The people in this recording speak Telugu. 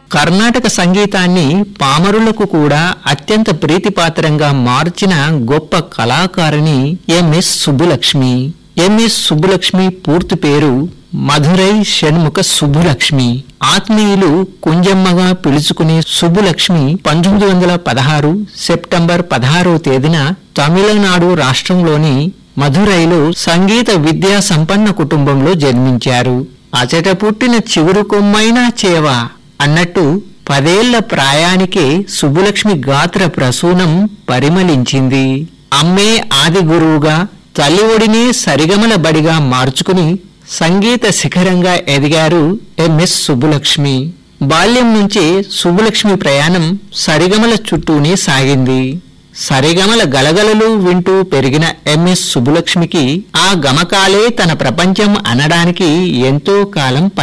కర్ణాటక సంగీతాన్ని పామరులకు కూడా అత్యంత ప్రీతిపాత్రంగా మార్చిన గొప్ప కళాకారిణి ఎంఎస్ సుబ్బులక్ష్మి ఎంఎస్ సుబ్బులక్ష్మి పూర్తి పేరు మధురై షణ్ముఖ సుబ్బులక్ష్మి ఆత్మీయులు కుంజమ్మగా పిలుచుకునే సుబ్బులక్ష్మి పంతొమ్మిది వందల పదహారు సెప్టెంబర్ పదహారో తేదీన తమిళనాడు రాష్ట్రంలోని మధురైలో సంగీత విద్యా సంపన్న కుటుంబంలో జన్మించారు అచట పుట్టిన చిగురు కొమ్మైనా చేవ అన్నట్టు పదేళ్ల ప్రాయానికే సుబ్బులక్ష్మి గాత్ర ప్రసూనం పరిమళించింది అమ్మే ఆది గురువుగా తల్లి ఒడిని సరిగమల బడిగా మార్చుకుని సంగీత శిఖరంగా ఎదిగారు ఎంఎస్ సుబ్బులక్ష్మి బాల్యం నుంచే సుబ్బులక్ష్మి ప్రయాణం సరిగమల చుట్టూనే సాగింది సరిగమల గలగలలు వింటూ పెరిగిన ఎంఎస్ సుబ్బులక్ష్మికి ఆ గమకాలే తన ప్రపంచం అనడానికి ఎంతో కాలం